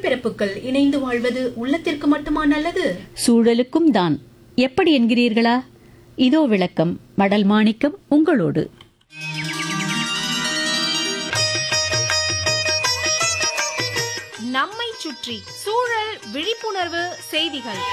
உடன்பிறப்புகள் இணைந்து வாழ்வது உள்ளத்திற்கு மட்டுமா நல்லது சூழலுக்கும் தான் எப்படி என்கிறீர்களா இதோ விளக்கம் மடல் மாணிக்கம் உங்களோடு நம்மை சுற்றி சூழல் விழிப்புணர்வு செய்திகள்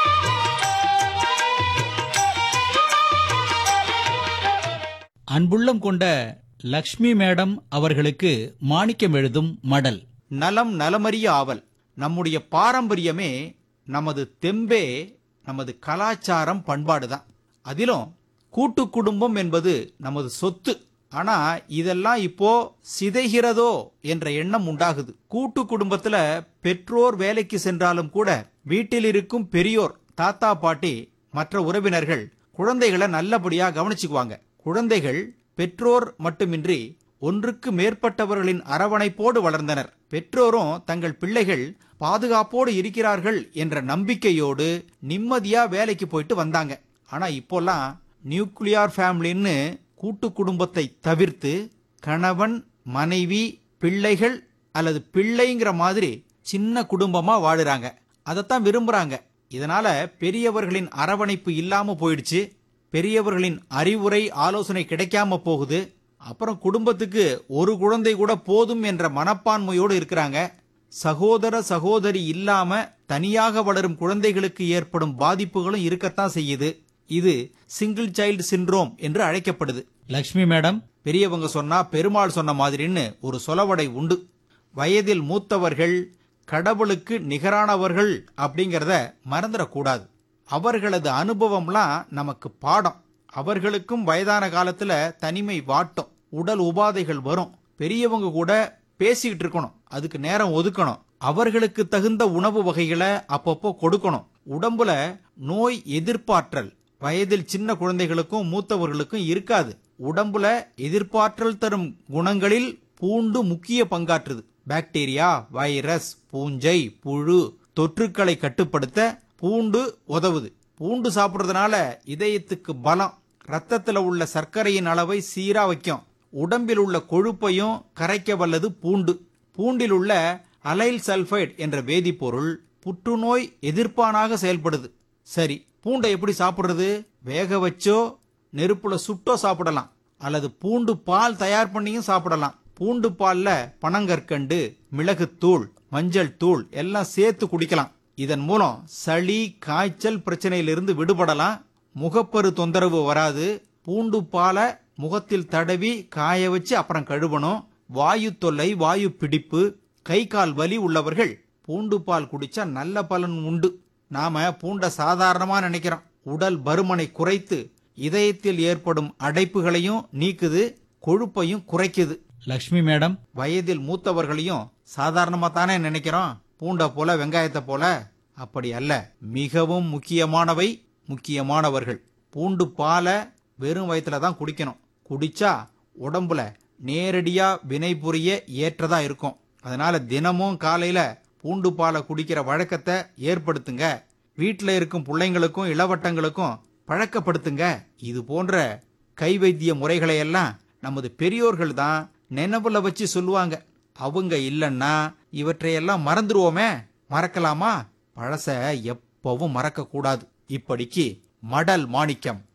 அன்புள்ளம் கொண்ட லக்ஷ்மி மேடம் அவர்களுக்கு மாணிக்கம் எழுதும் மடல் நலம் நலமறிய ஆவல் நம்முடைய பாரம்பரியமே நமது தெம்பே நமது கலாச்சாரம் பண்பாடு தான் அதிலும் கூட்டு குடும்பம் என்பது நமது சொத்து ஆனா இதெல்லாம் இப்போ சிதைகிறதோ என்ற எண்ணம் உண்டாகுது கூட்டு குடும்பத்துல பெற்றோர் வேலைக்கு சென்றாலும் கூட வீட்டில் இருக்கும் பெரியோர் தாத்தா பாட்டி மற்ற உறவினர்கள் குழந்தைகளை நல்லபடியா கவனிச்சுக்குவாங்க குழந்தைகள் பெற்றோர் மட்டுமின்றி ஒன்றுக்கு மேற்பட்டவர்களின் அரவணைப்போடு வளர்ந்தனர் பெற்றோரும் தங்கள் பிள்ளைகள் பாதுகாப்போடு இருக்கிறார்கள் என்ற நம்பிக்கையோடு நிம்மதியா வேலைக்கு போயிட்டு வந்தாங்க ஆனா இப்போல்லாம் நியூக்ளியார் ஃபேமிலின்னு கூட்டு குடும்பத்தை தவிர்த்து கணவன் மனைவி பிள்ளைகள் அல்லது பிள்ளைங்கிற மாதிரி சின்ன குடும்பமா வாழுறாங்க அதைத்தான் விரும்புறாங்க இதனால பெரியவர்களின் அரவணைப்பு இல்லாம போயிடுச்சு பெரியவர்களின் அறிவுரை ஆலோசனை கிடைக்காம போகுது அப்புறம் குடும்பத்துக்கு ஒரு குழந்தை கூட போதும் என்ற மனப்பான்மையோடு இருக்கிறாங்க சகோதர சகோதரி இல்லாம தனியாக வளரும் குழந்தைகளுக்கு ஏற்படும் பாதிப்புகளும் இருக்கத்தான் செய்யுது இது சிங்கிள் சைல்டு சிண்ட்ரோம் என்று அழைக்கப்படுது லக்ஷ்மி மேடம் பெரியவங்க சொன்னா பெருமாள் சொன்ன மாதிரின்னு ஒரு சொலவடை உண்டு வயதில் மூத்தவர்கள் கடவுளுக்கு நிகரானவர்கள் அப்படிங்கறத மறந்துடக்கூடாது அவர்களது அனுபவம்லாம் நமக்கு பாடம் அவர்களுக்கும் வயதான காலத்துல தனிமை வாட்டும் உடல் உபாதைகள் வரும் பெரியவங்க கூட பேசிக்கிட்டு இருக்கணும் அதுக்கு நேரம் ஒதுக்கணும் அவர்களுக்கு தகுந்த உணவு வகைகளை அப்பப்போ கொடுக்கணும் உடம்புல நோய் எதிர்ப்பாற்றல் வயதில் சின்ன குழந்தைகளுக்கும் மூத்தவர்களுக்கும் இருக்காது உடம்புல எதிர்ப்பாற்றல் தரும் குணங்களில் பூண்டு முக்கிய பங்காற்றுது பாக்டீரியா வைரஸ் பூஞ்சை புழு தொற்றுக்களை கட்டுப்படுத்த பூண்டு உதவுது பூண்டு சாப்பிடுறதுனால இதயத்துக்கு பலம் ரத்தத்துல உள்ள சர்க்கரையின் அளவை சீரா வைக்கும் உடம்பில் உள்ள கொழுப்பையும் கரைக்க வல்லது பூண்டு பூண்டில் உள்ள அலைல் சல்பைட் என்ற வேதிப்பொருள் புற்றுநோய் எதிர்ப்பானாக செயல்படுது சரி பூண்டை எப்படி சாப்பிடுறது வேக வச்சோ நெருப்புல சுட்டோ சாப்பிடலாம் அல்லது பூண்டு பால் தயார் பண்ணியும் சாப்பிடலாம் பூண்டு பால்ல பனங்கற்கண்டு மிளகுத்தூள் மஞ்சள் தூள் எல்லாம் சேர்த்து குடிக்கலாம் இதன் மூலம் சளி காய்ச்சல் பிரச்சனையிலிருந்து விடுபடலாம் முகப்பரு தொந்தரவு வராது பூண்டு பாலை முகத்தில் தடவி காய வச்சு அப்புறம் கழுவணும் வாயு தொல்லை வாயு பிடிப்பு கை கால் வலி உள்ளவர்கள் பூண்டு பால் குடிச்சா நல்ல பலன் உண்டு நாம பூண்ட சாதாரணமா நினைக்கிறோம் உடல் பருமனை குறைத்து இதயத்தில் ஏற்படும் அடைப்புகளையும் நீக்குது கொழுப்பையும் குறைக்குது லக்ஷ்மி மேடம் வயதில் மூத்தவர்களையும் சாதாரணமா தானே நினைக்கிறோம் பூண்டை போல வெங்காயத்தை போல அப்படி அல்ல மிகவும் முக்கியமானவை முக்கியமானவர்கள் பூண்டு பாலை வெறும் வயிற்றுல தான் குடிக்கணும் குடிச்சா உடம்புல நேரடியா வினை புரிய ஏற்றதா இருக்கும் அதனால தினமும் காலையில பூண்டு பாலை குடிக்கிற வழக்கத்தை ஏற்படுத்துங்க வீட்டில் இருக்கும் பிள்ளைங்களுக்கும் இளவட்டங்களுக்கும் பழக்கப்படுத்துங்க இது போன்ற கை வைத்திய முறைகளை எல்லாம் நமது பெரியோர்கள் தான் நினைவுல வச்சு சொல்லுவாங்க அவங்க இல்லைன்னா இவற்றையெல்லாம் மறந்துருவோமே மறக்கலாமா பழச எப்பவும் மறக்க கூடாது இப்படிக்கு மடல் மாணிக்கம்